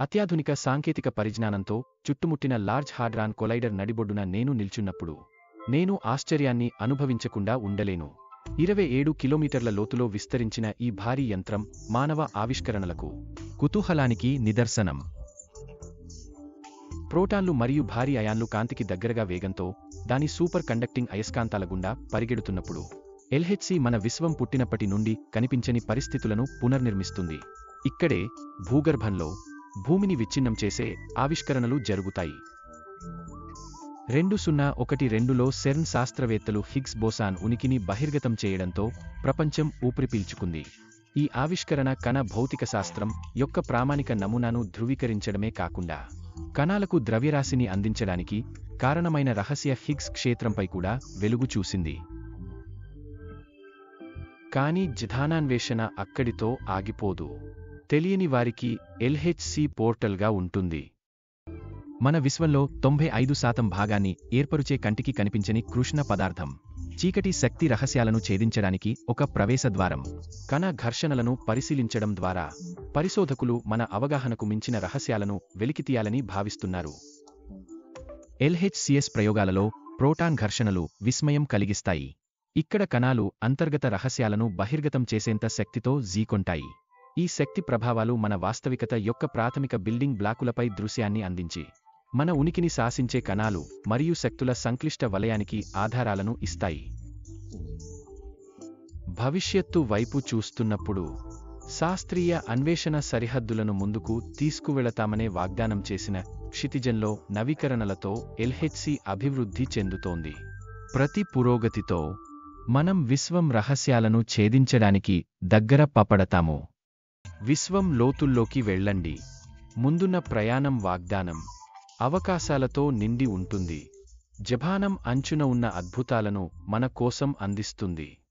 అత్యాధునిక సాంకేతిక పరిజ్ఞానంతో చుట్టుముట్టిన లార్జ్ హాడ్రాన్ కొలైడర్ నడిబొడ్డున నేను నిల్చున్నప్పుడు నేను ఆశ్చర్యాన్ని అనుభవించకుండా ఉండలేను ఇరవై ఏడు కిలోమీటర్ల లోతులో విస్తరించిన ఈ భారీ యంత్రం మానవ ఆవిష్కరణలకు కుతూహలానికి నిదర్శనం ప్రోటాన్లు మరియు భారీ అయాన్లు కాంతికి దగ్గరగా వేగంతో దాని సూపర్ కండక్టింగ్ అయస్కాంతాల గుండా పరిగెడుతున్నప్పుడు ఎల్హెచ్సి మన విశ్వం పుట్టినప్పటి నుండి కనిపించని పరిస్థితులను పునర్నిర్మిస్తుంది ఇక్కడే భూగర్భంలో భూమిని విచ్ఛిన్నం చేసే ఆవిష్కరణలు జరుగుతాయి రెండు సున్నా ఒకటి రెండులో సెర్న్ శాస్త్రవేత్తలు హిగ్స్ బోసాన్ ఉనికిని బహిర్గతం చేయడంతో ప్రపంచం ఊపిరి పీల్చుకుంది ఈ ఆవిష్కరణ కణ భౌతిక శాస్త్రం యొక్క ప్రామాణిక నమూనాను ధృవీకరించడమే కాకుండా కణాలకు ద్రవ్యరాశిని అందించడానికి కారణమైన రహస్య హిగ్స్ క్షేత్రంపై కూడా వెలుగు చూసింది కాని జధానాన్వేషణ అక్కడితో ఆగిపోదు తెలియని వారికి ఎల్హెచ్సి పోర్టల్గా ఉంటుంది మన విశ్వంలో తొంభై ఐదు శాతం భాగాన్ని ఏర్పరుచే కంటికి కనిపించని కృష్ణ పదార్థం చీకటి శక్తి రహస్యాలను ఛేదించడానికి ఒక ప్రవేశద్వారం కణ ఘర్షణలను పరిశీలించడం ద్వారా పరిశోధకులు మన అవగాహనకు మించిన రహస్యాలను వెలికితీయాలని భావిస్తున్నారు ఎల్హెచ్సిఎస్ ప్రయోగాలలో ప్రోటాన్ ఘర్షణలు విస్మయం కలిగిస్తాయి ఇక్కడ కణాలు అంతర్గత రహస్యాలను బహిర్గతం చేసేంత శక్తితో జీకొంటాయి ఈ శక్తి ప్రభావాలు మన వాస్తవికత యొక్క ప్రాథమిక బిల్డింగ్ బ్లాకులపై దృశ్యాన్ని అందించి మన ఉనికిని శాసించే కణాలు మరియు శక్తుల సంక్లిష్ట వలయానికి ఆధారాలను ఇస్తాయి భవిష్యత్తు వైపు చూస్తున్నప్పుడు శాస్త్రీయ అన్వేషణ సరిహద్దులను ముందుకు తీసుకువెళతామనే వాగ్దానం చేసిన క్షితిజంలో నవీకరణలతో ఎల్హెచ్సి అభివృద్ధి చెందుతోంది ప్రతి పురోగతితో మనం విశ్వం రహస్యాలను ఛేదించడానికి దగ్గర పపడతాము విశ్వం లోతుల్లోకి వెళ్ళండి ముందున్న ప్రయాణం వాగ్దానం అవకాశాలతో నిండి ఉంటుంది జపానం అంచున ఉన్న అద్భుతాలను మన కోసం అందిస్తుంది